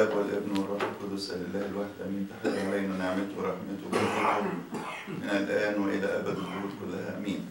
الاب والابن والروح القدس الاله الواحد امين تحل علينا نعمته ورحمته وبركاته من الان والى ابد الدهور كلها امين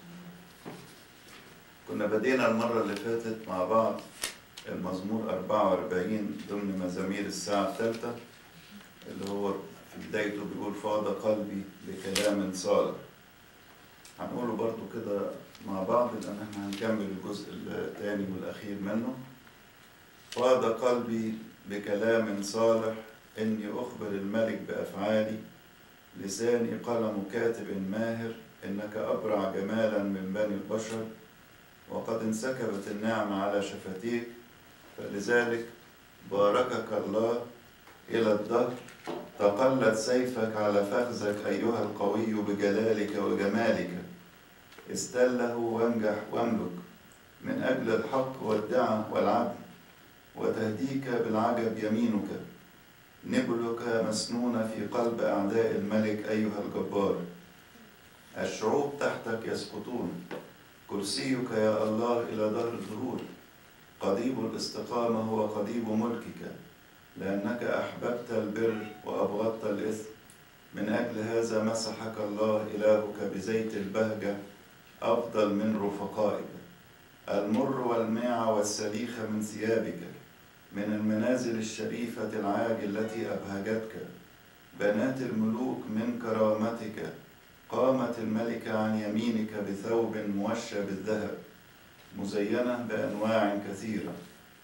كنا بدينا المره اللي فاتت مع بعض المزمور 44 ضمن مزامير الساعه الثالثه اللي هو في بدايته بيقول فاض قلبي بكلام صالح هنقوله برضو كده مع بعض لان احنا هنكمل الجزء الثاني والاخير منه فاض قلبي بكلام صالح إني أخبر الملك بأفعالي لساني قلم كاتب ماهر إنك أبرع جمالا من بني البشر وقد انسكبت النعمة على شفتيك فلذلك باركك الله إلى الدهر تقلت سيفك على فخذك أيها القوي بجلالك وجمالك استله وانجح واملك من أجل الحق والدعة والعدل وتهديك بالعجب يمينك نبلك مسنونة في قلب أعداء الملك أيها الجبار الشعوب تحتك يسقطون كرسيك يا الله إلى دهر الدهور قضيب الاستقامة هو قضيب ملكك لأنك أحببت البر وأبغضت الإثم من أجل هذا مسحك الله إلهك بزيت البهجة أفضل من رفقائك المر والماع والسليخ من ثيابك من المنازل الشريفة العاج التي أبهجتك بنات الملوك من كرامتك قامت الملكة عن يمينك بثوب موشى بالذهب مزينة بأنواع كثيرة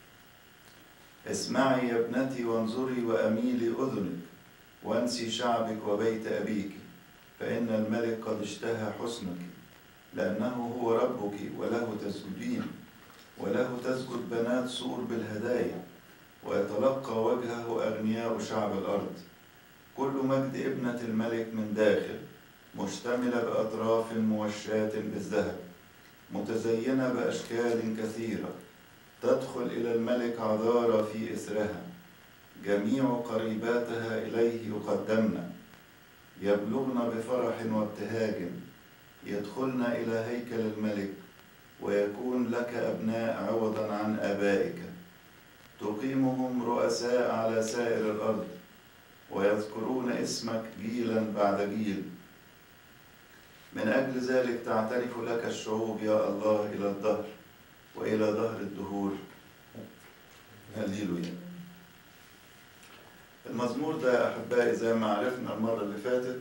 اسمعي يا ابنتي وانظري وأميلي أذنك وانسي شعبك وبيت أبيك فإن الملك قد اشتهى حسنك لأنه هو ربك وله تسجدين وله تسجد بنات سور بالهدايا ويتلقى وجهه أغنياء شعب الأرض كل مجد ابنة الملك من داخل مشتملة بأطراف موشاة بالذهب متزينة بأشكال كثيرة تدخل إلى الملك عذارى في إثرها جميع قريباتها إليه يقدمن يبلغن بفرح وابتهاج يدخلن إلى هيكل الملك ويكون لك أبناء عوضا عن آبائك تقيمهم رؤساء على سائر الأرض ويذكرون اسمك جيلا بعد جيل من أجل ذلك تعترف لك الشعوب يا الله إلى الدهر وإلى دهر الدهور هللويا المزمور ده يا أحبائي زي ما عرفنا المرة اللي فاتت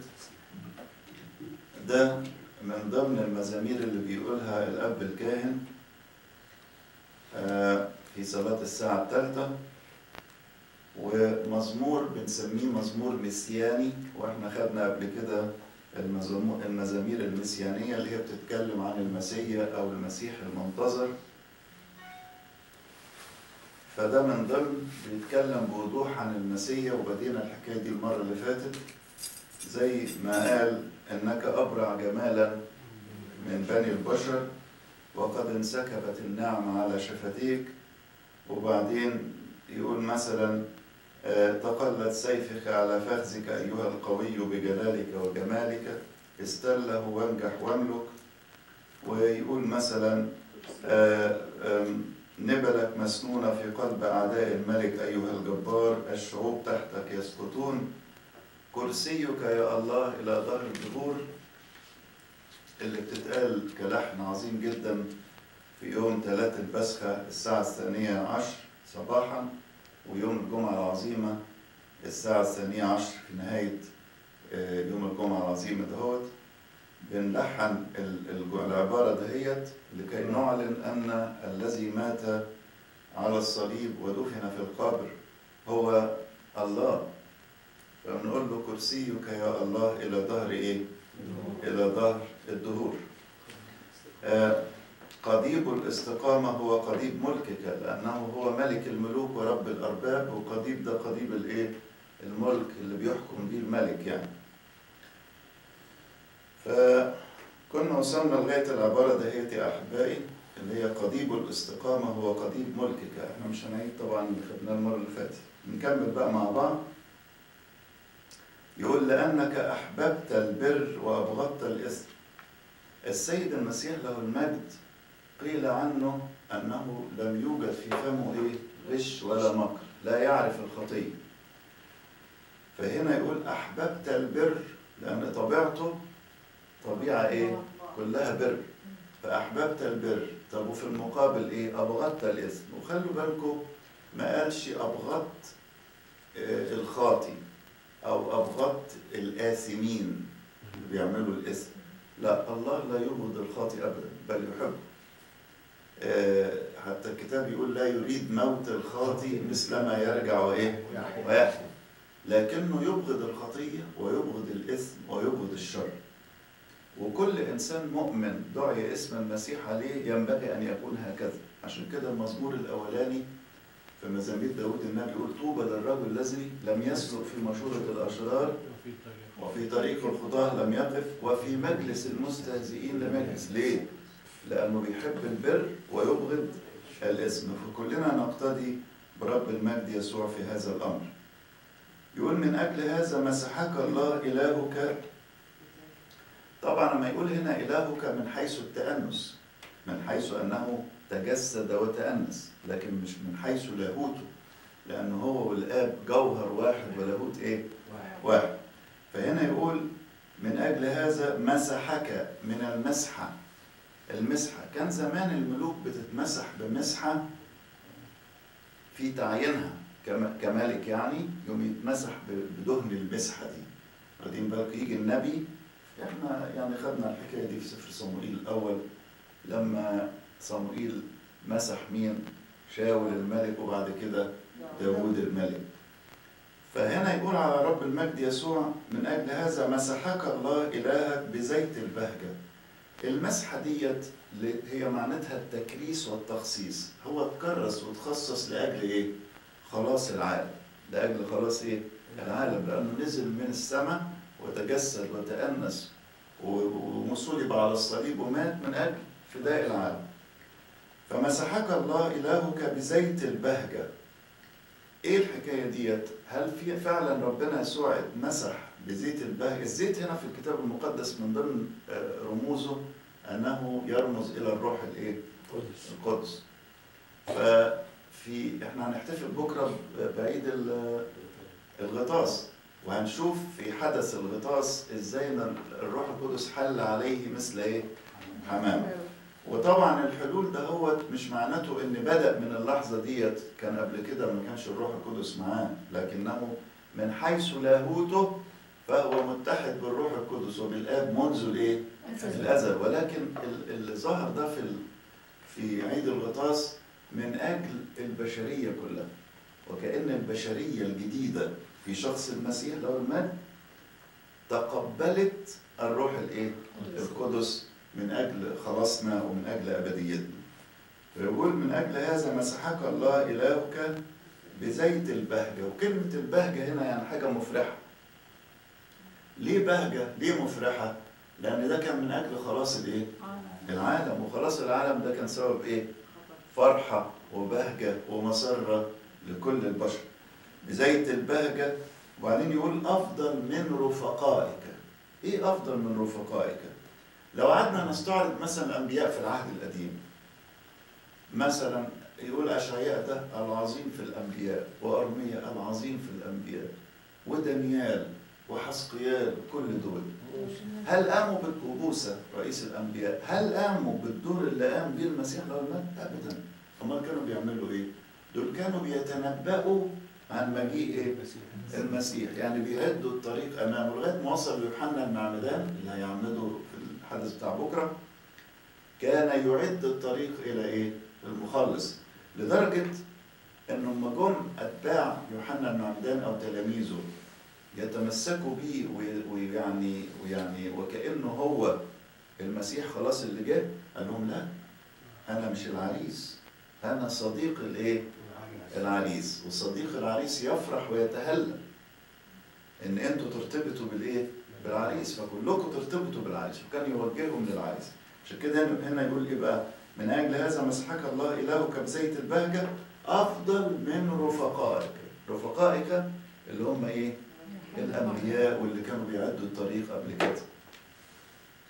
ده من ضمن المزامير اللي بيقولها الأب الكاهن في صلاة الساعة الثالثة ومزمور بنسميه مزمور مسياني واحنا خدنا قبل كده المزامير المسيانية اللي هي بتتكلم عن المسيح أو المسيح المنتظر فده من ضمن بيتكلم بوضوح عن المسيح وبدينا الحكاية دي المرة اللي فاتت زي ما قال انك ابرع جمالا من بني البشر وقد انسكبت النعمه على شفتيك وبعدين يقول مثلا تقلت سيفك على فخذك ايها القوي بجلالك وجمالك استله وانجح واملك ويقول مثلا نبلك مسنونة في قلب أعداء الملك أيها الجبار الشعوب تحتك يسقطون كرسيك يا الله إلى ظهر الدهور اللي بتتقال كلحن عظيم جدا في يوم ثلاث البسخة الساعة الثانية عشر صباحا ويوم الجمعة العظيمة الساعة الثانية عشر في نهاية يوم الجمعة العظيمة دهوت بنلحن العبارة دهيت لكي نعلن أن الذي مات على الصليب ودفن في القبر هو الله فبنقول له كرسيك يا الله إلى ظهر إيه؟ إلى ظهر الدهور. آه قضيب الاستقامة هو قضيب ملكك لأنه هو ملك الملوك ورب الأرباب وقضيب ده قضيب الإيه؟ الملك اللي بيحكم بيه الملك يعني. فكنا وصلنا لغاية العبارة دهيت يا أحبائي اللي هي قضيب الاستقامة هو قضيب ملكك، احنا مش هنعيد طبعا اللي خدناه المرة اللي فاتت. نكمل بقى مع بعض. يقول لأنك أحببت البر وأبغضت الإثم السيد المسيح له المجد قيل عنه أنه لم يوجد في فمه إيه غش ولا مكر لا يعرف الخطية فهنا يقول أحببت البر لأن طبيعته طبيعة إيه؟ كلها بر فأحببت البر طب وفي المقابل إيه؟ أبغضت الإثم وخلوا بالكم ما قالش أبغضت آه، الخاطي أو أبغضت الآثمين اللي بيعملوا الإثم لا الله لا يبغض الخاطي أبدا بل يحبه آه، حتى الكتاب يقول لا يريد موت الخاطي مثلما يرجع وإيه؟ ويحيى لكنه يبغض الخطية ويبغض الإثم ويبغض الشر وكل إنسان مؤمن دعي اسم المسيح عليه ينبغي أن يكون هكذا عشان كده المزمور الأولاني في مزامير داود النبي يقول طوبى للرجل الذي لم يسلك في مشورة الأشرار وفي طريق الخطاة لم يقف وفي مجلس المستهزئين لم يجلس ليه؟ لأنه بيحب البر ويبغض الاسم فكلنا نقتدي برب المجد يسوع في هذا الأمر يقول من أجل هذا مسحك الله إلهك طبعا لما يقول هنا إلهك من حيث التأنس من حيث أنه تجسد وتأنس لكن مش من حيث لاهوته لأنه هو والآب جوهر واحد ولاهوت إيه؟ واحد فهنا يقول من أجل هذا مسحك من المسحة المسحة كان زمان الملوك بتتمسح بمسحة في تعيينها كم- كملك يعني يوم يتمسح ب- بدهن المسحة دي واخدين بالك يجي النبي احنا يعني خدنا الحكاية دي في سفر صموئيل الأول لما صموئيل مسح مين شاول الملك وبعد كده داوود الملك فهنا يقول على رب المجد يسوع من أجل هذا مسحك الله إلهك بزيت البهجة المسحة ديت ل- هي معناتها التكريس والتخصيص هو اتكرس وتخصص لأجل إيه؟ خلاص العالم لأجل خلاص إيه؟ العالم لأنه نزل من السماء وتجسد وتأنس و- وصلب على الصليب ومات من أجل فداء العالم فمسحك الله إلهك بزيت البهجة ايه الحكايه ديت؟ هل في فعلا ربنا يسوع اتمسح بزيت البهجه؟ الزيت هنا في الكتاب المقدس من ضمن آه، رموزه انه يرمز الى الروح الايه؟ القدس. ففي احنا هنحتفل بكره بعيد ال- الغطاس وهنشوف في حدث الغطاس ازاي ان الروح القدس حل عليه مثل ايه؟ حمام. وطبعا الحلول ده هو مش معناته ان بدأ من اللحظة ديت كان قبل كده ما كانش الروح القدس معاه لكنه من حيث لاهوته فهو متحد بالروح القدس وبالآب منذ الايه؟ الأزل ولكن ال- اللي ظهر ده في ال- في عيد الغطاس من أجل البشرية كلها وكأن البشرية الجديدة في شخص المسيح له المجد تقبلت الروح الايه؟ القدس من أجل خلاصنا ومن أجل أبديتنا فيقول من أجل هذا مسحك الله إلهك بزيت البهجة وكلمة البهجة هنا يعني حاجة مفرحة ليه بهجة؟ ليه مفرحة؟ لأن ده كان من أجل خلاص الإيه؟ العالم وخلاص العالم ده كان سبب إيه؟ فرحة وبهجة ومسرة لكل البشر بزيت البهجة وبعدين يقول أفضل من رفقائك إيه أفضل من رفقائك؟ لو قعدنا نستعرض مثلا الانبياء في العهد القديم مثلا يقول اشعياء ده العظيم في الانبياء وارميا العظيم في الانبياء ودانيال وحسقيال كل دول هل قاموا بالكبوسه رئيس الانبياء هل قاموا بالدور اللي قام به المسيح له المجد ابدا امال كانوا بيعملوا ايه دول كانوا بيتنبأوا عن مجيء ايه المسيح يعني بيعدوا الطريق امامه لغايه ما وصل ليوحنا المعمدان اللي هيعمده في الحدث بتاع بكره كان يعد الطريق الى ايه؟ المخلص لدرجه انه لما جم اتباع يوحنا المعمدان او تلاميذه يتمسكوا بيه وي- ويعني ويعني وكانه هو المسيح خلاص اللي جه قال لهم لا انا مش العريس انا صديق الايه؟ العريس وصديق العريس يفرح ويتهلل ان انتوا ترتبطوا بالايه بالعريس فكلكم ترتبطوا بالعريس وكان يوجههم للعريس عشان كده هنا- هنا يقول ايه بقى من اجل هذا مسحك الله الهك بزيت البهجه افضل من رفقائك رفقائك اللي هم ايه الانبياء واللي كانوا بيعدوا الطريق قبل كده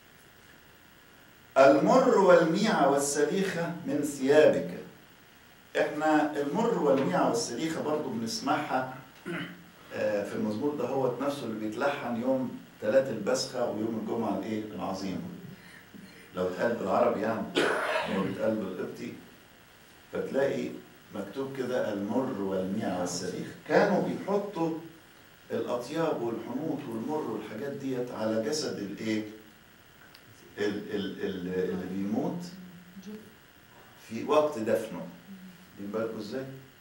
المر والميع والسليخه من ثيابك احنا المر والميعة والسليخة برضو بنسمعها آه، في المزمور ده هو نفسه اللي بيتلحن يوم ثلاث البسخة ويوم الجمعة الايه العظيمة لو اتقال بالعربي يعني هو بيتقال بالقبطي فتلاقي مكتوب كده المر والميعة والسليخ كانوا بيحطوا الأطياب والحنوط والمر والحاجات ديت على جسد الايه ال- ال- ال- اللي بيموت في وقت دفنه واخدين بالكم ازاي؟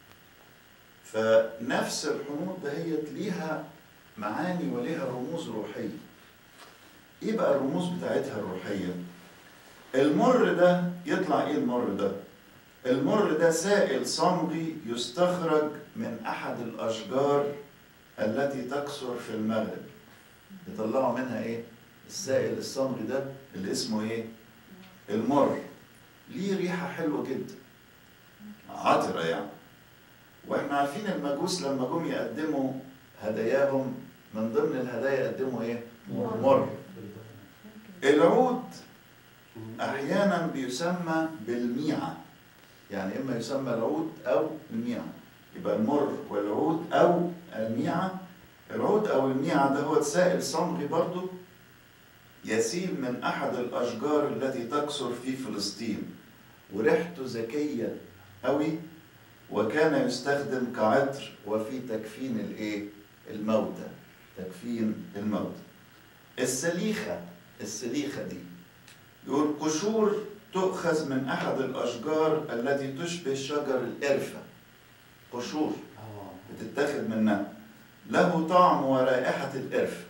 فنفس الحنوط دهيت ليها معاني وليها رموز روحية. ايه بقى الرموز بتاعتها الروحية؟ المر ده يطلع ايه المر ده؟ المر ده سائل صمغي يستخرج من احد الاشجار التي تكثر في المغرب. يطلعوا منها ايه؟ السائل الصمغي ده اللي اسمه ايه؟ المر. ليه ريحة حلوة جدا. عطرة يعني واحنا عارفين المجوس لما جم يقدموا هداياهم من ضمن الهدايا يقدموا ايه؟ مر العود احيانا بيسمى بالميعة يعني اما يسمى العود او الميعة يبقى المر والعود او الميعة العود او الميعة ده هو سائل صمغي برضو يسيل من احد الاشجار التي تكثر في فلسطين وريحته ذكيه قوي وكان يستخدم كعطر وفي تكفين الايه الموتى تكفين الموتى السليخه السليخه دي يقول قشور تؤخذ من احد الاشجار التي تشبه شجر القرفه قشور بتتاخد منها له طعم ورائحه القرفه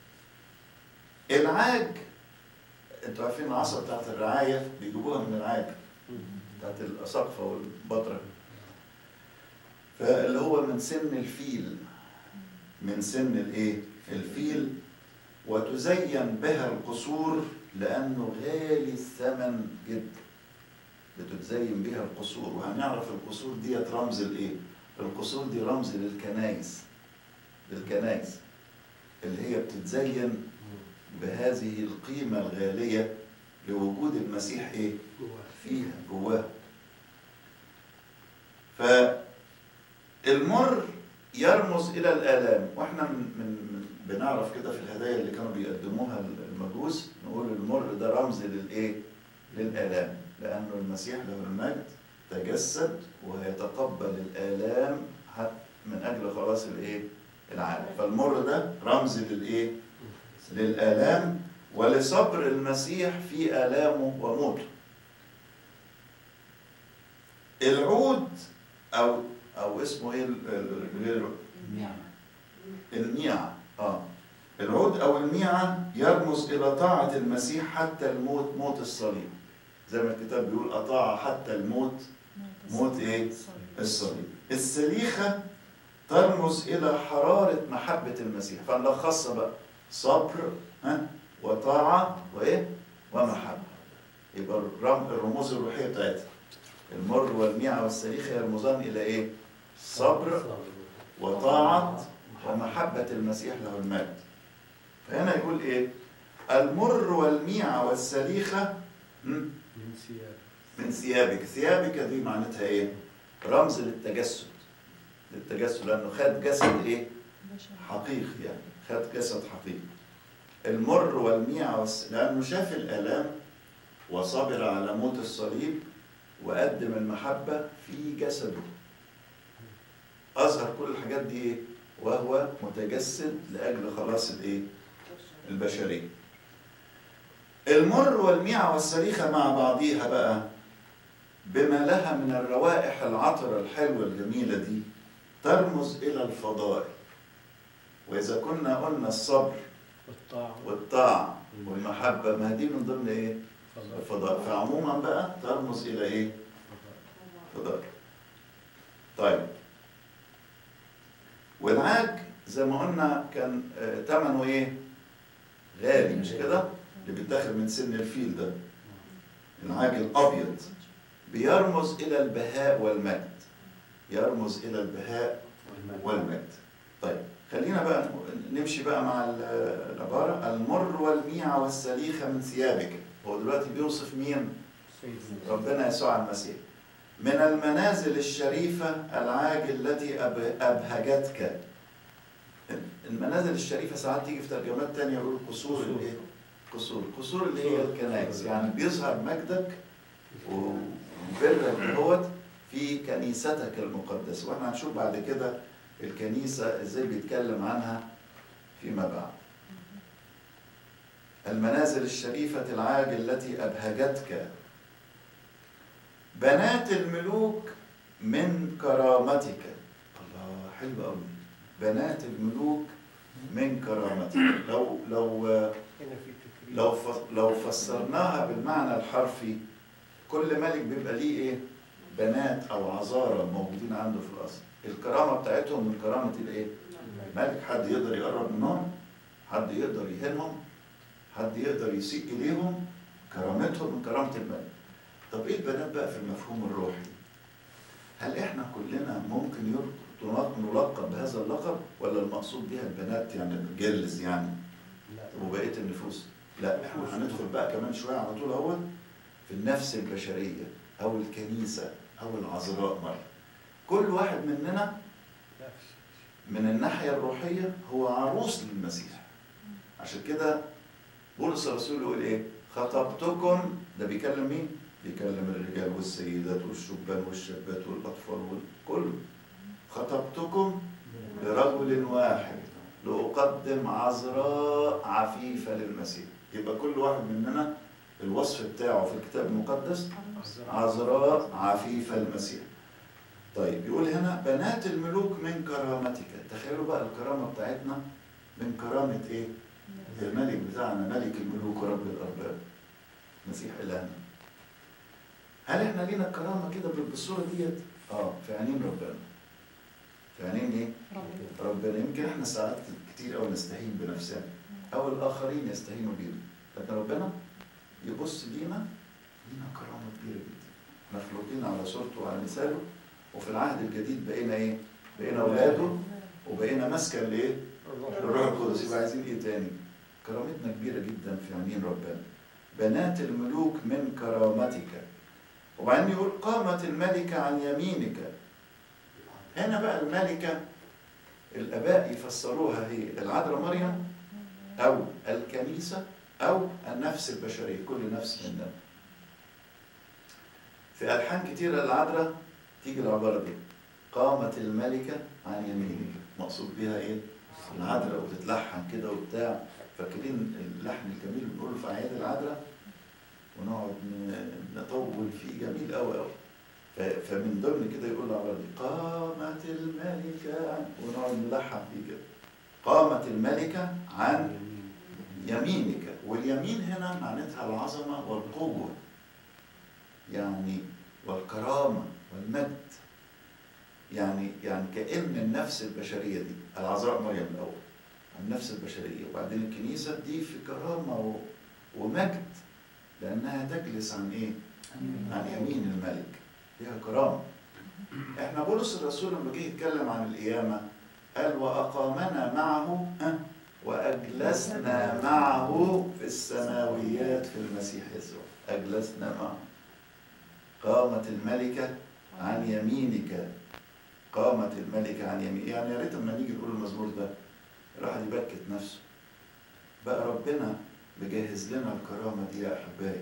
العاج انتوا عارفين العصا بتاعت الرعايه بيجيبوها من العاج بتاعت الأساقفة والبطرة فاللي هو من سن الفيل من سن الايه الفيل وتزين بها القصور لأنه غالي الثمن جدا بتتزين بها القصور وهنعرف القصور ديت رمز الايه القصور دي رمز للكنايس للكنايس اللي هي بتتزين بهذه القيمة الغالية لوجود المسيح ايه فيها جواها فالمر يرمز الى الالام واحنا من, من من- بنعرف كده في الهدايا اللي كانوا بيقدموها المجوس نقول المر ده رمز للايه للالام لانه المسيح له المجد تجسد وهيتقبل الالام حتى من اجل خلاص الايه العالم فالمر ده رمز للايه للالام ولصبر المسيح في الامه وموته العود او او اسمه ايه ال- ال- غير الميعة اه العود او الميعة يرمز الى طاعة المسيح حتى الموت موت الصليب زي ما الكتاب بيقول اطاع حتى الموت موت ايه الصليب السليخة ترمز الى حرارة محبة المسيح فنلخصها بقى صبر ها وطاعة وايه ومحبة يبقى الرم- الرموز الروحية بتاعتها المر والميعة والسليخة يرمزان إلى إيه؟ صبر وطاعة ومحبة المسيح له المجد. فهنا يقول إيه؟ المر والميعة والسليخة م? من ثياب من ثيابك، ثيابك دي معناتها إيه؟ رمز للتجسد. للتجسد لأنه خد جسد إيه؟ حقيقي يعني، خد جسد حقيقي. المر والميعة والس... لأنه شاف الآلام وصبر على موت الصليب وقدم المحبة في جسده أظهر كل الحاجات دي إيه؟ وهو متجسد لأجل خلاص الإيه؟ البشرية المر والميعة والسليخة مع بعضيها بقى بما لها من الروائح العطرة الحلوة الجميلة دي ترمز إلى الفضائل وإذا كنا قلنا الصبر والطاعة والطاعة والمحبة ما دي من ضمن إيه؟ فضل الفضائل فعموما بقى ترمز إلى إيه؟ فضائل طيب والعاج زي ما قلنا كان آه، ثمنه ايه؟ غالي مش كده؟ اللي بيتاخد من سن الفيل ده العاج الابيض بيرمز الى البهاء والمجد يرمز الى البهاء والمجد طيب خلينا بقى نمشي بقى مع ال- العبارة المر والميعة والسليخة من ثيابك هو دلوقتي بيوصف مين؟ سيد ربنا يسوع المسيح من المنازل الشريفة العاجل التي أب- أبهجتك المنازل الشريفة ساعات تيجي في ترجمات تانية يقول قصور قصور. الايه؟ قصور قصور اللي هي الكنائس يعني بيظهر مجدك وبرك دوت في كنيستك المقدسة واحنا هنشوف بعد كده الكنيسة ازاي بيتكلم عنها فيما بعد المنازل الشريفة العاجل التي أبهجتك بنات الملوك من كرامتك الله حلو قوي بنات الملوك من كرامتك لو لو هنا في تكريم لو ف- لو فسرناها بالمعنى الحرفي كل ملك بيبقى ليه ايه بنات او عذارى موجودين عنده في الاصل الكرامه بتاعتهم من كرامه الايه ملك حد يقدر يقرب منهم حد يقدر يهينهم حد يقدر يسيء اليهم كرامتهم من كرامه الملك طب ايه البنات بقى في المفهوم الروحي هل احنا كلنا ممكن ير- نلقب بهذا اللقب ولا المقصود بها البنات يعني الجلز يعني لا وبقيه النفوس لا احنا هندخل بقى كمان شويه على طول اهو في النفس البشريه او الكنيسه او العذراء مره كل واحد مننا نفس من الناحيه الروحيه هو عروس للمسيح عشان كده بولس الرسول يقول ايه خطبتكم ده بيكلم مين بيكلم الرجال والسيدات والشبان والشابات والاطفال والكل خطبتكم لرجل واحد لأقدم عذراء عفيفة للمسيح يبقى كل واحد مننا الوصف بتاعه في الكتاب المقدس عذراء عفيفة المسيح طيب يقول هنا بنات الملوك من كرامتك تخيلوا بقى الكرامة بتاعتنا من كرامة ايه الملك بتاعنا ملك الملوك ورب الأرباب مسيح إلهنا هل احنا لينا الكرامة كده بالصورة ديت؟ اه في عينين ربنا في عينين ايه؟ ربنا يمكن احنا ساعات كتير قوي نستهين بنفسنا او الاخرين يستهينوا بينا لكن ربنا يبص لينا لينا كرامه كبيره جدا مخلوقين على صورته وعلى مثاله وفي العهد الجديد بقينا ايه؟ بقينا اولاده وبقينا مسكن لايه؟ للروح القدس يبقى عايزين ايه تاني؟ كرامتنا كبيره جدا في عينين ربنا بنات الملوك من كرامتك وبعدين يقول قامت الملكه عن يمينك هنا بقى الملكه الآباء يفسروها هي العذراء مريم أو الكنيسة أو النفس البشرية كل نفس مننا في ألحان كتيرة العذراء تيجي العبارة دي قامت الملكة عن يمينك مقصود بيها إيه؟ العذراء وتتلحن كده وبتاع فاكرين اللحن الجميل بنقوله في أعياد العذراء ونقعد ن- نطول فيه جميل قوي قوي ف- فمن ضمن كده يقول العبارة دي قامت الملكة عن ونقعد نلحن فيه كده قامت الملكة عن يمينك واليمين هنا معناتها العظمة والقوة يعني والكرامة والمجد يعني يعني كأن النفس البشرية دي العذراء مريم الأول النفس البشرية وبعدين الكنيسة دي في كرامة و- ومجد لأنها تجلس عن إيه؟ عن يمين الملك ليها كرامة احنا بولس الرسول لما جه يتكلم عن القيامة قال وأقامنا معه ها، وأجلسنا معه في السماويات في المسيح يسوع أجلسنا معه قامت الملكة عن يمينك قامت الملكة عن يمينك يعني يا ريت لما نيجي نقول المزمور ده الواحد يبكت نفسه بقى ربنا مجهز لنا الكرامة دي يا أحبائي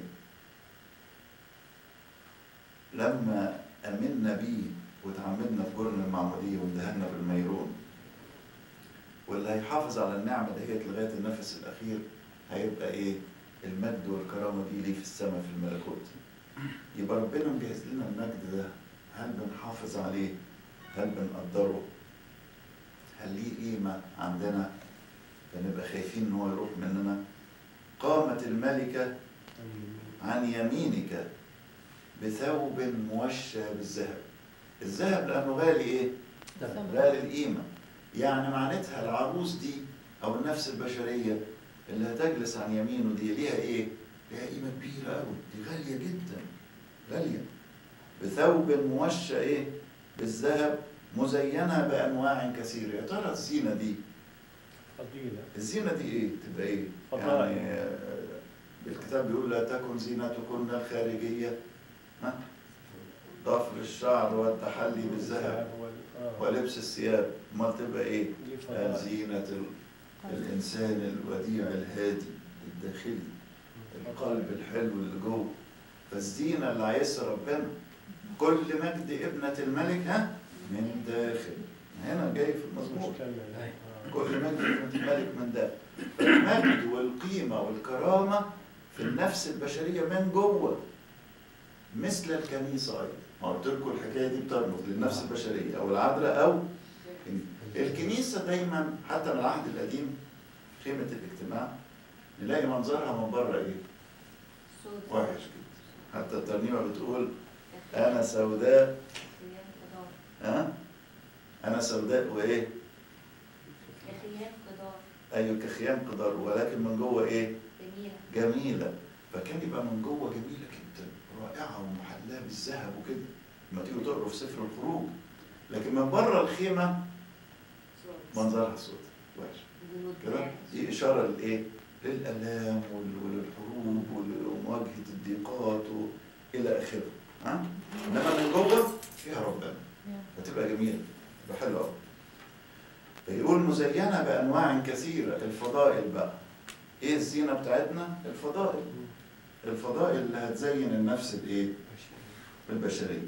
لما امنا بيه وتعاملنا في جرن المعموديه واندهلنا بالميرون واللي هيحافظ على النعمه دهيت لغايه النفس الاخير هيبقى ايه؟ المجد والكرامه دي ليه في السماء في الملكوت. يبقى ربنا مجهز لنا المجد ده هل بنحافظ عليه؟ هل بنقدره؟ هل ليه قيمه عندنا؟ فنبقى خايفين ان هو يروح مننا. قامت الملكه عن يمينك بثوب موشى بالذهب الذهب لانه غالي ايه غالي القيمه يعني معناتها العروس دي او النفس البشريه اللي هتجلس عن يمينه دي ليها ايه ليها قيمه كبيره قوي دي غاليه جدا غاليه بثوب موشى ايه بالذهب مزينه بانواع كثيره يا ترى الزينه دي فضيلة الزينة دي ايه؟ تبقى ايه؟ فضائل. يعني آه، الكتاب بيقول لا تكن زينتكن الخارجية ها؟ ضفر الشعر والتحلي بالذهب وال- آه. ولبس الثياب ما تبقى ايه دي قال فضائل. زينة ال- الإنسان الوديع الهادي الداخلي القلب الحلو اللي جوه فالزينة اللي عايزها ربنا كل مجد ابنة الملك ها من داخل هنا جاي في المزمور مشتمل. آه. كل مجد ابنة الملك من داخل المجد والقيمة والكرامة في النفس البشرية من جوه مثل الكنيسة أيضا ما قلت لكم الحكاية دي بترمز للنفس البشرية أو العذراء أو الكنيسة دايما حتى من العهد القديم خيمة الاجتماع نلاقي منظرها من بره ايه؟ وحش كده حتى الترنيمة بتقول أنا سوداء ها؟ أنا سوداء وإيه؟ أيوة كخيام قدر ولكن من جوه إيه؟ جميلة فكان يبقى من جوه جميلة جدا رائعة ومحلاة بالذهب وكده لما تيجوا تقروا في سفر الخروج لكن من بره الخيمة منظرها سود وحش كده دي إشارة لإيه؟ للآلام وال- وللحروب ول- ومواجهة الضيقات و- إلى آخره ها؟ إنما من جوه فيها ربنا هتبقى جميلة تبقى حلوة أوي فيقول مزينة بأنواع كثيرة الفضائل بقى إيه الزينة بتاعتنا؟ الفضائل الفضائل اللي هتزين النفس الإيه؟ البشرية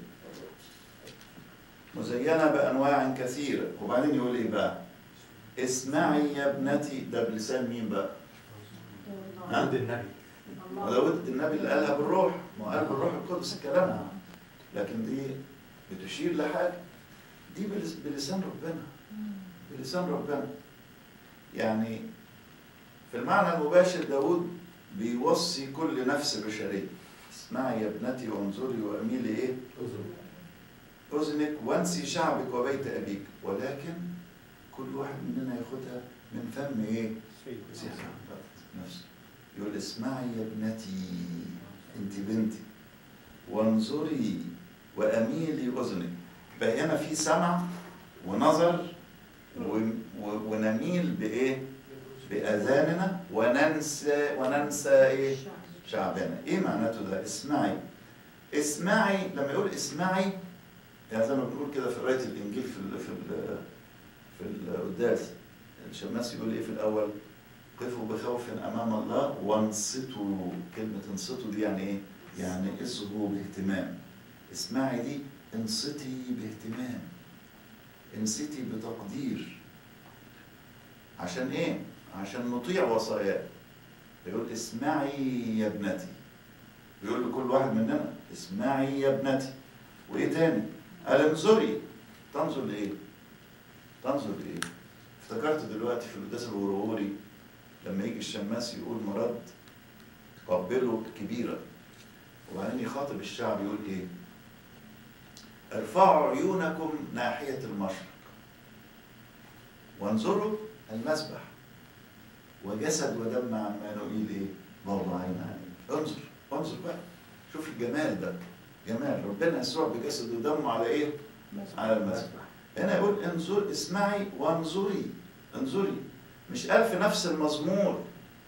مزينة بأنواع كثيرة وبعدين يقول إيه بقى؟ اسمعي يا ابنتي ده بلسان مين بقى؟ ها؟ عند النبي وداود النبي اللي قالها بالروح ما قال بالروح القدس الكلام ده. لكن دي بتشير لحاجة دي بلس- بلسان ربنا بلسان ربنا يعني في المعنى المباشر داود بيوصي كل نفس بشرية اسمعي يا ابنتي وانظري واميلي ايه أذن اذنك وانسي شعبك وبيت ابيك ولكن كل واحد مننا ياخدها من فم ايه سيد. سيح نفسه يقول اسمعي يا ابنتي انت بنتي وانظري واميلي اذنك بقى هنا في سمع ونظر و... و... ونميل بايه باذاننا وننسى وننسى ايه شعبنا ايه معناته ده اسمعي اسمعي لما يقول اسمعي يعني زي ما بنقول كده في قرايه الانجيل في ال... في ال... في القداس الشماس يقول ايه في الاول قفوا بخوف امام الله وانصتوا كلمه انصتوا دي يعني ايه يعني اصغوا باهتمام اسمعي دي انصتي باهتمام انصتي بتقدير عشان ايه عشان نطيع وصاياه يقول اسمعي يا ابنتي بيقول لكل واحد مننا اسمعي يا ابنتي وايه تاني قال انظري تنظر لايه تنظر لايه افتكرت دلوقتي في القداس الغرغوري لما يجي الشماس يقول مرد قبلوا كبيرة وبعدين يخاطب الشعب يقول ايه ارفعوا عيونكم ناحية المشرق وانظروا المسبح وجسد ودم عمانوئيل ايه موضعين عليه انظر انظر بقى شوف الجمال ده جمال ربنا يسوع بجسد ودمه على ايه على المسبح هنا يقول انظر اسمعي وانظري انظري مش قال في نفس المزمور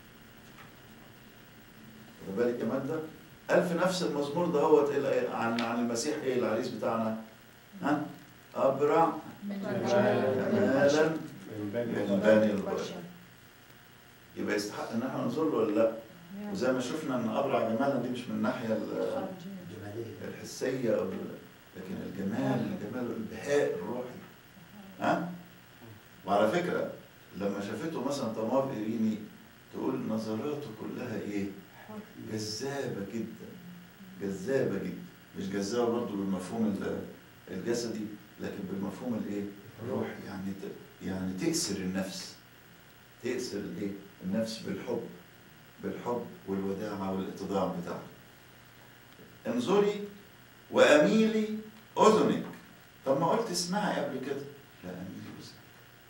خد بالك الجمال ده قال في نفس المزمور ده هو عن عن المسيح ايه العريس بتاعنا ها ابرع جمالا من بني من بني البشر يبقى يستحق ان احنا ننظر له ولا لا وزي ما شفنا ان ابرع جمالا دي مش من الناحيه ال- جمالية الحسيه او ال- لكن الجمال الجمال البهاء الروحي ها وعلى فكره لما شافته مثلا طماف إيريني تقول نظراته كلها ايه جذابه جدا جذابه جدا مش جذابه برضه بالمفهوم ال- الجسدي لكن بالمفهوم الايه الروحي يعني ت- يعني تكسر النفس تكسر الايه النفس بالحب بالحب والوداعه والاتضاع بتاعه انظري واميلي اذنك طب ما قلت اسمعي قبل كده لا اميلي اذنك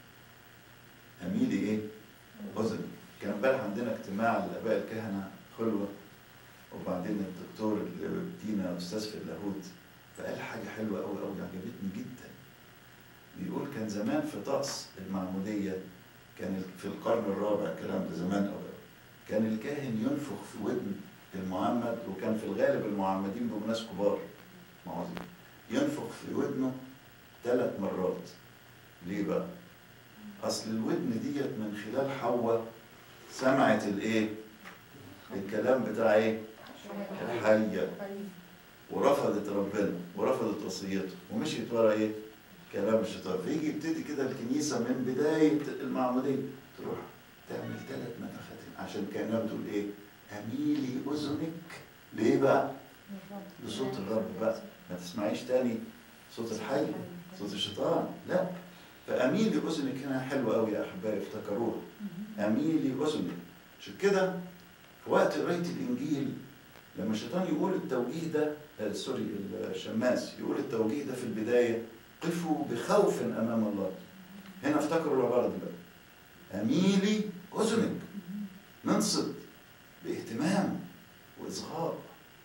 اميلي ايه اذنك كان امبارح عندنا اجتماع الاباء الكهنه خلوه وبعدين الدكتور اللي بيدينا استاذ في اللاهوت فقال حاجه حلوه قوي قوي عجبتني جدا بيقول كان زمان في طقس المعموديه كان في القرن الرابع الكلام ده زمان قوي كان الكاهن ينفخ في ودن المعمد وكان في الغالب المعمدين بيبقوا ناس كبار معاذين ينفخ في ودنه ثلاث مرات ليه بقى؟ أصل الودن ديت من خلال حواء سمعت الإيه؟ الكلام بتاع إيه؟ الحية ورفضت ربنا ورفضت وصيته ومشيت ورا إيه؟ كلام الشيطان فيجي يبتدي كده الكنيسة من بداية المعمودية تروح تعمل ثلاث نفخات عشان كأنها بتقول إيه؟ أميلي أذنك ليه بقى؟ لصوت الرب بقى ما تسمعيش تاني صوت الحي صوت الشيطان لا فأميلي أذنك هنا حلوة قوي يا أحبائي افتكروها أميلي أذنك عشان كده في وقت قراية الإنجيل لما الشيطان يقول التوجيه ده آه سوري الشماس يقول التوجيه ده في البداية قفوا بخوف أمام الله هنا افتكروا العبارة دي بقى أميلي أذنك ننصت باهتمام وإصغاء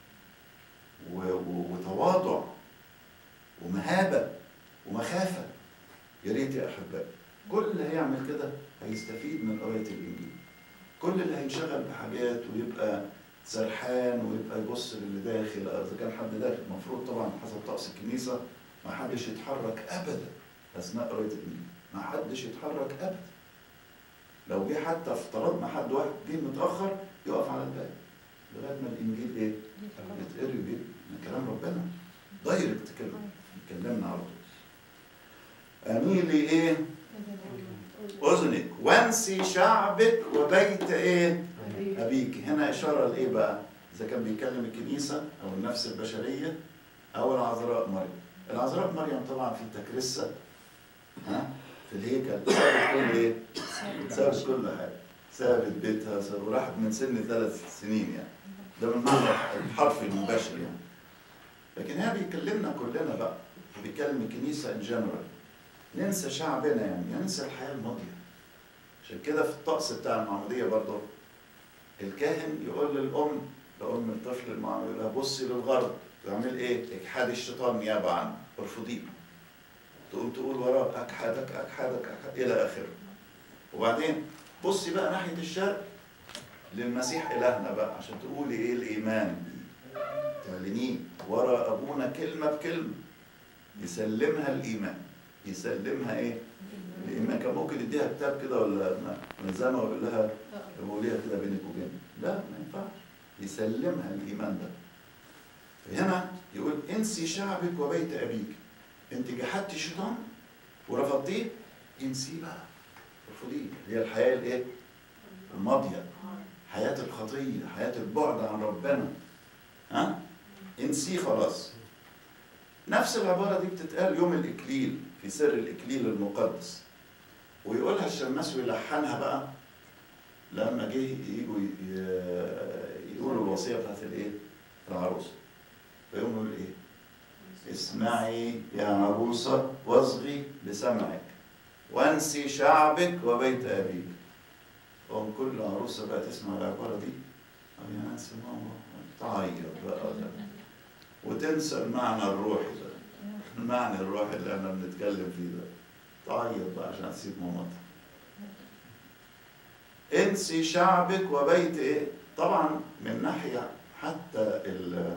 و- و- وتواضع ومهابة ومخافة يا ريت يا أحبائي كل اللي هيعمل كده هيستفيد من قراية الإنجيل كل اللي هينشغل بحاجات ويبقى سرحان ويبقى يبص للي داخل أو إذا كان حد داخل المفروض طبعا حسب طقس الكنيسة ما حدش يتحرك أبدا أثناء قراية الإنجيل ما حدش يتحرك أبدا لو جه حتى افترضنا حد واحد جه متأخر يقف على الباب لغاية ما الإنجيل إيه؟ يتقري بيه من كلام ربنا دايركت كده يكلمنا على طول أميلي إيه؟ أذنك وانسي شعبك وبيت إيه؟ أبيك هنا إشارة لإيه بقى؟ إذا كان بيكلم الكنيسة أو النفس البشرية أو العذراء مريم العذراء مريم طبعا في تكرسة ها في الهيكل سابت كل إيه؟ سابت كل حاجة سابت بيتها سابت وراحت من سن ثلاث سنين يعني ده من معنى الحرف المباشر يعني لكن هنا بيكلمنا كلنا بقى بيكلم الكنيسة ان جنرال ننسى شعبنا يعني ننسى الحياة الماضية عشان كده في الطقس بتاع المعمودية برضه الكاهن يقول للأم لأم الطفل المعمود يقول لها بصي للغرب تعمل إيه؟ اجحدي الشيطان نيابة عنه ارفضيه تقوم تقول وراه أجحدك أجحدك أجحدك إلى آخره وبعدين بصي بقى ناحية الشرق للمسيح إلهنا بقى عشان تقولي إيه الإيمان تعلنيه ورا أبونا كلمة بكلمة يسلمها الإيمان يسلمها إيه؟ الإيمان كان ممكن يديها كتاب كده ولا ملزمة ويقول لها قوليها كده بينك وبيني لا ما ينفعش يسلمها الإيمان ده هنا يقول انسي شعبك وبيت أبيك أنت جحدتي الشيطان ورفضتيه انسيه بقى ارفضيه هي الحياة الإيه؟ الماضية حياة الخطية حياة البعد عن ربنا ها انسيه خلاص نفس العبارة دي بتتقال يوم الإكليل في سر الإكليل المقدس ويقولها الشماس ويلحنها بقى لما جه يجوا ي- يقولوا الوصية بتاعت الإيه؟ العروسة فيقوم يقول إيه؟ اسمعي يا عروسة واصغي بسمعك وانسي شعبك وبيت أبيك قوم كل عروسة بقى تسمع العبارة دي أو يا نانسي ماما تعيط بقى ده. وتنسى المعنى الروحي ده المعنى الروحي اللي احنا بنتكلم فيه ده تعيط بقى عشان تسيب مامتها انسي شعبك وبيت ايه طبعا من ناحية حتى ال-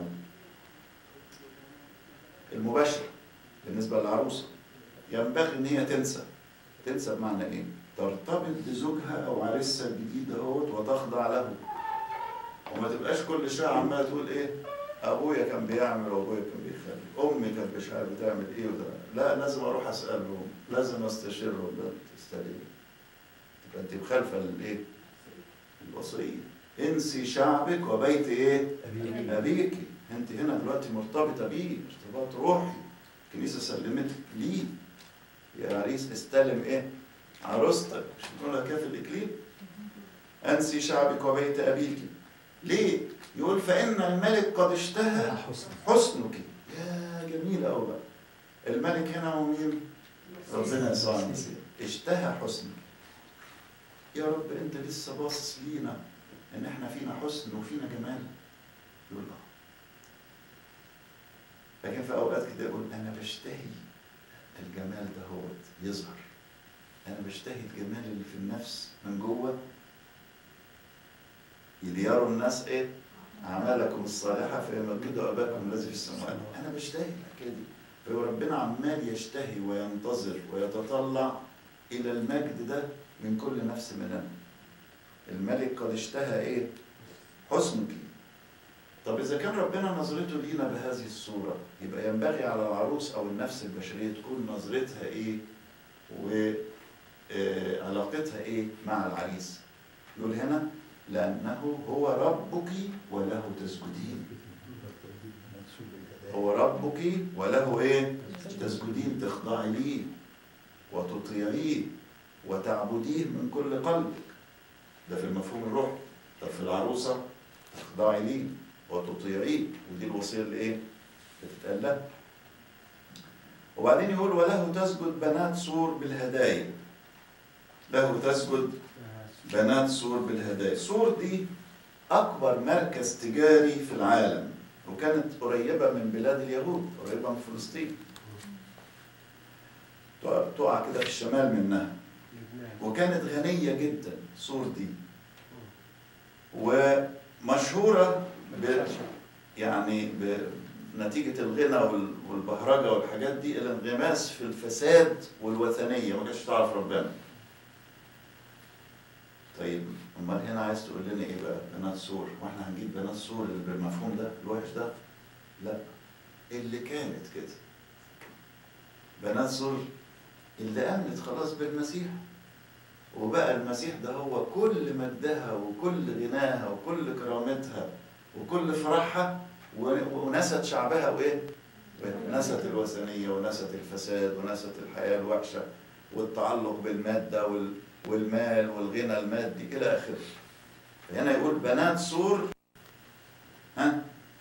المباشرة بالنسبة للعروسة ينبغي ان هي تنسى تنسى بمعنى ايه ترتبط بزوجها او عريسها الجديد اهوت وتخضع له وما تبقاش كل شويه عماله تقول ايه ابويا كان بيعمل وابويا كان بيخلي امي كانت مش عارف بتعمل ايه وده لا لازم اروح اسالهم لازم استشيرهم ده تستريح تبقى انت مخالفه للايه الوصيه انسي شعبك وبيت ايه ابيكي انت هنا دلوقتي مرتبطه بيه ارتباط روحي الكنيسه سلمتك ليه يا عريس استلم ايه عروستك مش بنقولها كده في الاكليل انسي شعبك وبيت ابيك ليه يقول فان الملك قد اشتهى حسن حسنك يا جميل قوي بقى الملك هنا هو مين ربنا يسوع المسيح اشتهى حسنك يا رب انت لسه باصص لينا ان احنا فينا حسن وفينا جمال يقول اه لكن في اوقات كده يقول انا بشتهي الجمال ده هو يظهر انا بشتهي الجمال اللي في النفس من جوه ليروا الناس ايه اعمالكم الصالحه فيمجدوا اباكم الذي في السماوات انا بشتهي الحكايه دي فربنا عمال يشتهي وينتظر ويتطلع إلى المجد ده من كل نفس مننا الملك قد اشتهى إيه؟ حسنك طب إذا كان ربنا نظرته لينا بهذه الصورة يبقى ينبغي على العروس أو النفس البشرية تكون نظرتها إيه وعلاقتها إيه مع العريس يقول هنا لأنه هو ربك وله تسجدين هو ربك وله إيه تسجدين تخضعي ليه وتطيعيه وتعبديه من كل قلبك ده في المفهوم الروحي طب في العروسة تخضعي ليه وتطيعيه ودي الوصية اللي ايه بتتقال لها وبعدين يقول وله تسجد بنات سور بالهدايا له تسجد بنات سور بالهدايا سور دي أكبر مركز تجاري في العالم وكانت قريبة من بلاد اليهود قريبة من فلسطين تقع- تقع كده في الشمال منها لبنان وكانت غنية جدا سور دي ومشهورة ب يعني بنتيجة الغنى وال- والبهرجة والحاجات دي الانغماس في الفساد والوثنية ما كانتش تعرف ربنا طيب امال هنا عايز تقول لنا ايه بقى بنات سور واحنا هنجيب بنات سور اللي بالمفهوم ده الوحش ده لا اللي كانت كده بنات سور اللي امنت خلاص بالمسيح وبقى المسيح ده هو كل مجدها وكل غناها وكل كرامتها وكل فرحها و- ونست شعبها وايه؟ نست الوثنيه ونست الفساد ونست الحياه الوحشه والتعلق بالماده وال- والمال والغنى المادي الى اخره. هنا يقول بنات سور ها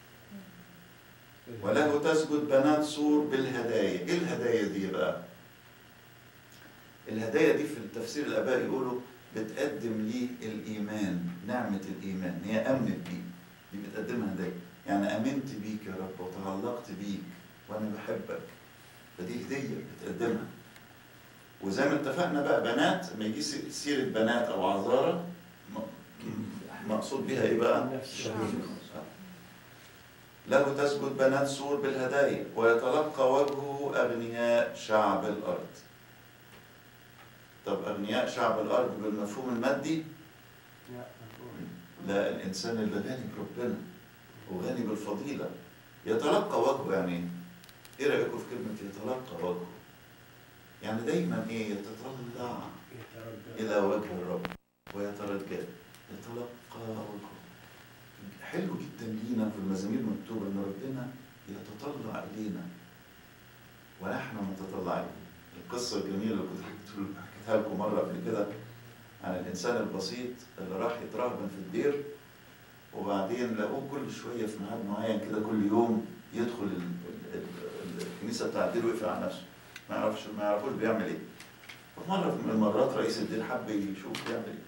وله تسجد بنات سور بالهدايا، ايه الهدايا دي بقى؟ الهدايا دي في التفسير الاباء يقولوا بتقدم لي الايمان نعمه الايمان هي امنت بيه دي بتقدمها هدايا يعني امنت بيك يا رب وتعلقت بيك وانا بحبك فدي هديه بتقدمها وزي ما اتفقنا بقى بنات لما يجي سي- سيره بنات او عذاره م- مقصود بيها ايه بقى؟ نفس له تسجد بنات سور بالهدايا ويتلقى وجهه أغنياء شعب الأرض طب أغنياء شعب الأرض بالمفهوم المادي لا الإنسان اللي غني بربنا وغني بالفضيلة يتلقى وجهه يعني إيه؟ إيه رأيكم في كلمة يتلقى وجهه؟ يعني دايما إيه يتطلع إلى وجه الرب ويترجى يتلقى وجهه حلو جدا لينا في المزامير مكتوب ان ربنا يتطلع الينا ونحن نتطلع اليه القصه الجميله اللي كنت حكيت- حكيتها لكم مره قبل كده عن الانسان البسيط اللي راح يترهبن في الدير وبعدين لقوه كل شويه في ميعاد معين كده كل يوم يدخل ال- ال- ال- الكنيسه بتاع الدير ويقفل على نفسه ما يعرفش ما يعرفوش بيعمل ايه فمره من المرات رئيس الدير حب يشوف بيعمل ايه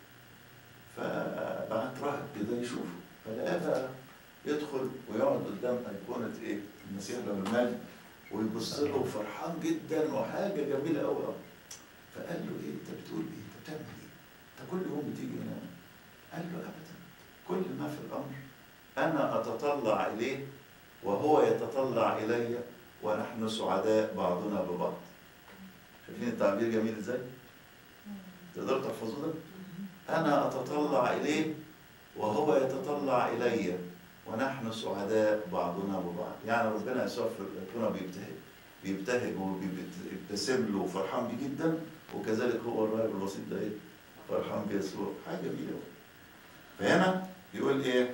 فبعت راهب كده يشوفه فلقاه بقى يدخل ويقعد قدام ايقونه ايه؟ المسيح له المجد ويبص له فرحان جدا وحاجه جميله قوي قوي فقال له ايه انت بتقول ايه؟ انت بتعمل ايه؟ انت كل يوم بتيجي هنا قال له ابدا كل ما في الامر انا اتطلع اليه وهو يتطلع الي ونحن سعداء بعضنا ببعض شايفين التعبير جميل ازاي؟ تقدروا تحفظوه ده؟ أنا أتطلع إليه وهو يتطلع إلي ونحن سعداء بعضنا ببعض يعني ربنا يسوع في الأيقونة بيبتهج بيبتهج وبيبتسم له وفرحان بيه جدا وكذلك هو الراهب البسيط ده إيه فرحان بيسوع حاجة جميلة فهنا يقول إيه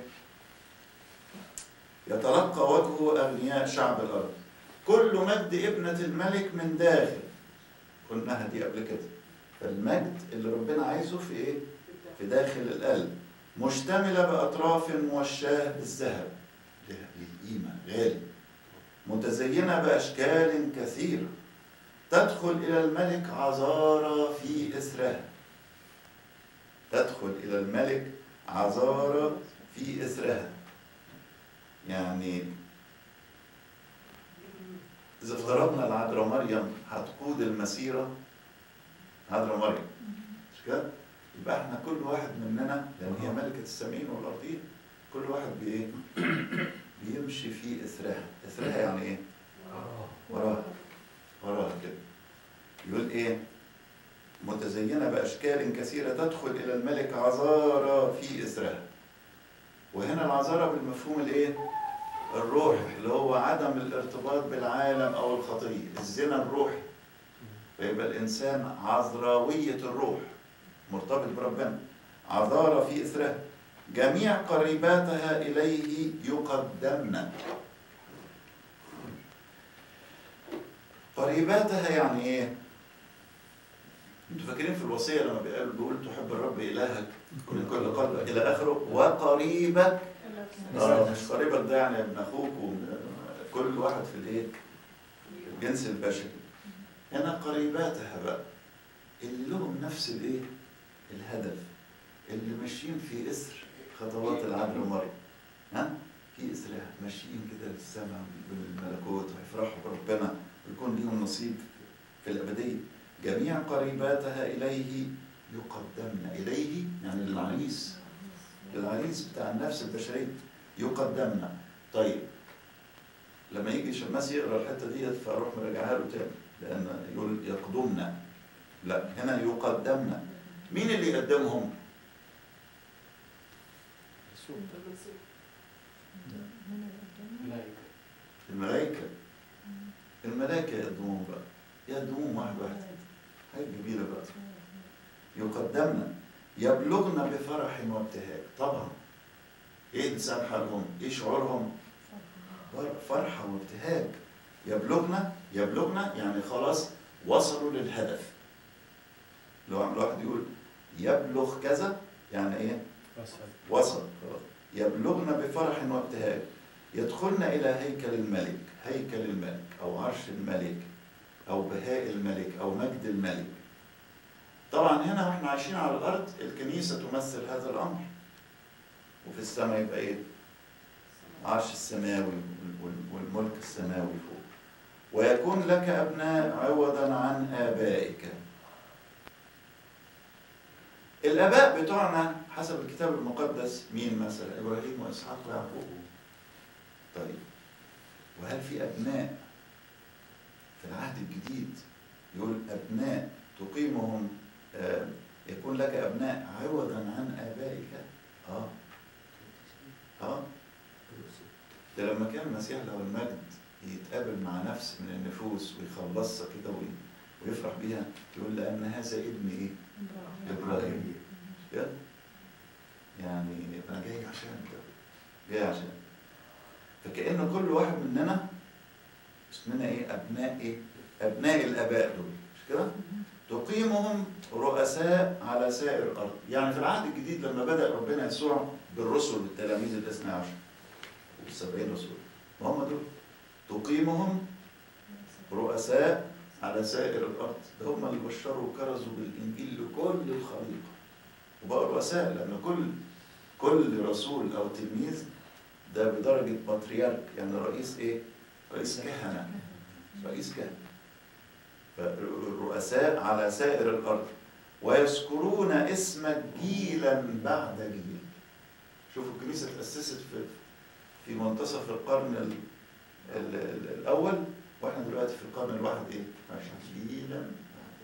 يتلقى وجهه أغنياء شعب الأرض كل مجد ابنة الملك من داخل قلناها دي قبل كده فالمجد اللي ربنا عايزه في ايه؟ في داخل القلب مشتملة بأطراف موشاة بالذهب للقيمة غالي متزينة بأشكال كثيرة تدخل إلى الملك عذارى في إثرها تدخل إلى الملك عذارى في إثرها يعني إذا افترضنا العذراء مريم هتقود المسيرة عذراء مريم مش كده؟ يبقى احنا كل واحد مننا لان هي ملكه السمين والارضين كل واحد بايه؟ بيمشي في اثرها، اثرها يعني ايه؟ ايه متزينة بأشكال كثيرة تدخل إلى الملك عذارى في إسرها وهنا العذارى بالمفهوم الايه الروح اللي هو عدم الارتباط بالعالم أو الخطية الزنا الروحي فيبقى الإنسان عذراوية الروح مرتبط بربنا عذارى في إسرها جميع قريباتها إليه يقدمن قريباتها يعني إيه؟ انتوا فاكرين في الوصيه لما بيقول بيقول تحب الرب الهك من كل قلبك الى اخره وقريبك اه مش قريبك ده يعني ابن اخوك وكل واحد في الايه؟ الجنس البشري هنا قريباتها بقى اللي لهم نفس الايه؟ الهدف اللي ماشيين في اثر خطوات العذراء مريم ها؟ في اثرها ماشيين كده للسماء بالملكوت ويفرحوا بربنا ويكون ليهم نصيب في الابديه جميع قريباتها إليه يقدمن إليه يعني للعريس للعريس بتاع النفس البشرية يقدمن طيب لما يجي شماس يقرا الحته ديت فاروح مراجعها له تاني لان يقول يقدمن لا هنا يقدمن مين اللي يقدمهم؟ ملائكة الملائكه الملائكه يقدموهم بقى يقدموهم واحد واحد حاجه كبيره بقى يقدمن يبلغن بفرح وابتهاج طبعا ايه لسان حالهم ايه شعورهم فرحه وابتهاج يبلغن يبلغن يعني خلاص وصلوا للهدف لو الواحد يقول يبلغ كذا يعني ايه وصل وصل خلاص يبلغن بفرح وابتهاج يدخلن الى هيكل الملك هيكل الملك او عرش الملك او بهاء الملك او مجد الملك طبعا هنا واحنا عايشين على الارض الكنيسه تمثل هذا الامر وفي السماء يبقى ايه عرش السماوي وال- والملك السماوي فوق ويكون لك ابناء عوضا عن ابائك الاباء بتوعنا حسب الكتاب المقدس مين مثلا ابراهيم واسحاق ويعقوب طيب وهل في ابناء في العهد الجديد يقول ابناء تقيمهم آه، يكون لك ابناء عوضا عن ابائك اه اه ده لما كان المسيح له المجد يتقابل مع نفس من النفوس ويخلصها كده وي- ويفرح بيها يقول لان هذا ابن ايه؟ ابراهيم كده يعني انا جاي عشان كده جاي عشان فكأن كل واحد مننا اسمنا ايه ابناء ايه ابناء الاباء دول مش كده تقيمهم رؤساء على سائر الارض يعني في العهد الجديد لما بدا ربنا يسوع بالرسل التلاميذ الاثنى عشر والسبعين رسول ما هم دول تقيمهم رؤساء على سائر الارض ده هم اللي بشروا وكرزوا بالانجيل لكل الخليقه وبقوا رؤساء لان كل كل رسول او تلميذ ده بدرجه بطريرك يعني رئيس ايه؟ رئيس كهنه رئيس كهنه فالرؤساء على سائر الارض ويذكرون اسمك جيلا بعد جيل شوفوا الكنيسه تاسست في في منتصف القرن ال ال ال الاول واحنا دلوقتي في القرن الواحد ايه؟ ماشي جيلا بعد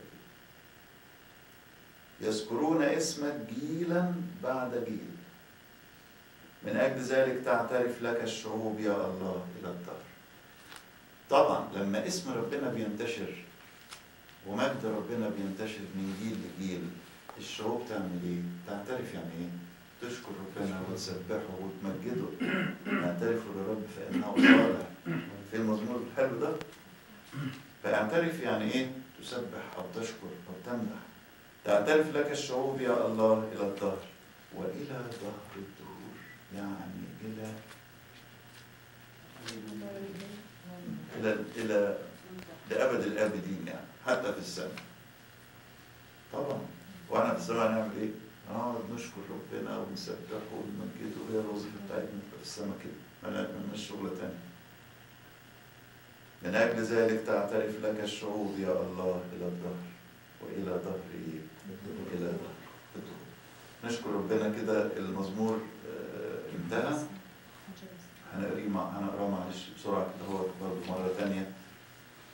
جيل يذكرون اسمك جيلا بعد جيل من أجل ذلك تعترف لك الشعوب يا الله إلى الدهر طبعا لما اسم ربنا بينتشر ومجد ربنا بينتشر من جيل لجيل الشعوب تعمل ايه؟ تعترف يعني ايه؟ تشكر ربنا وتسبحه وتمجده اعترفوا للرب فإنه صالح في المزمور الحلو ده فاعترف يعني ايه؟ تسبح أو تشكر أو تمدح تعترف لك الشعوب يا الله إلى الدهر وإلى ظهر الدهور يعني إلى إلى إلى لأبد الآبدين يعني حتى في السماء طبعا وإحنا في السماء هنعمل إيه؟ نقعد نشكر ربنا ونسبحه ونمجده هي الوظيفة بتاعتنا في السماء كده ما مالناش شغلة تانية من أجل ذلك تعترف لك الشعوب يا الله إلى الظهر وإلى ظهر إيه؟ إلى ظهر الدهور نشكر ربنا كده المزمور آه، انتهى هنقريه مع هنقراه معلش بسرعة كده هو برضه مرة تانية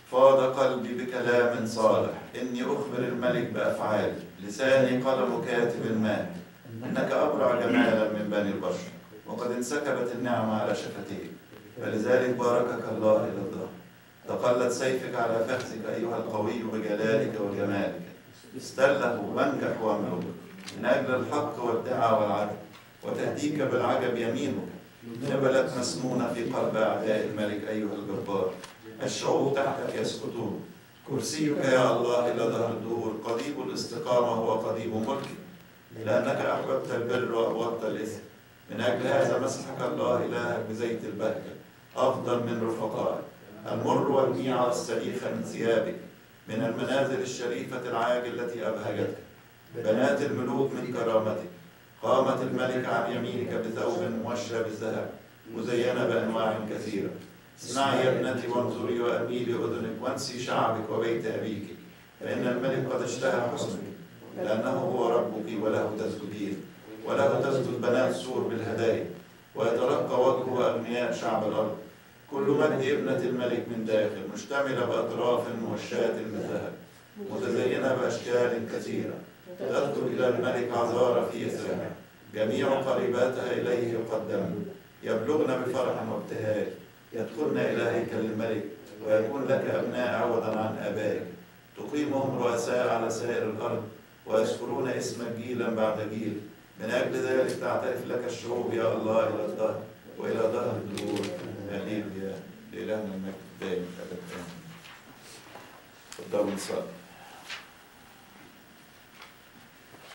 فاض قلبي بكلام صالح إني أخبر الملك بأفعالي لساني قلم كاتب الماء إنك أبرع جمالا من بني البشر وقد انسكبت النعمة على شفتيك فلذلك باركك الله إلى الظهر تقلت سيفك على فخذك أيها القوي بجلالك وجمالك استله وانجح واملك من أجل الحق والدعاء والعدل وتهديك بالعجب يمينك نبلت مسنونة في قلب أعداء الملك أيها الجبار الشعوب تحتك يسكتون كرسيك يا الله إلى ظهر الدهور قضيب الاستقامة هو قضيب ملكك لأنك أحببت البر وأبغضت الإثم من أجل هذا مسحك الله إلهك بزيت البهجة أفضل من رفقائك المر والميع والسليخة من ثيابك من المنازل الشريفة العاجل التي أبهجتك بنات الملوك من كرامتك قامت الملكة عن يمينك بثوب موشى بالذهب مزينة بأنواع كثيرة اسمعي يا ابنتي وانظري وأميلي أذنك وانسي شعبك وبيت أبيك فإن الملك قد اشتهى حسنك لأنه هو ربك وله تسجدين وله تسجد بنات سور بالهدايا ويترقى وجهه أغنياء شعب الأرض كل مجد ابنة الملك من داخل مشتملة بأطراف موشاة بالذهب متزينة بأشكال كثيرة تدخل إلى الملك عذارى في إثرها جميع قريباتها إليه يقدمن يبلغن بفرح وابتهاج يدخلن إلى هيكل الملك ويكون لك أبناء عوضا عن آبائك تقيمهم رؤساء على سائر الأرض ويذكرون اسمك جيلا بعد جيل من أجل ذلك تعترف لك الشعوب يا الله إلى الدهر وإلى ظهر الدهور آمين يا لإلهنا المجد دائم أبدا تفضلوا نصلي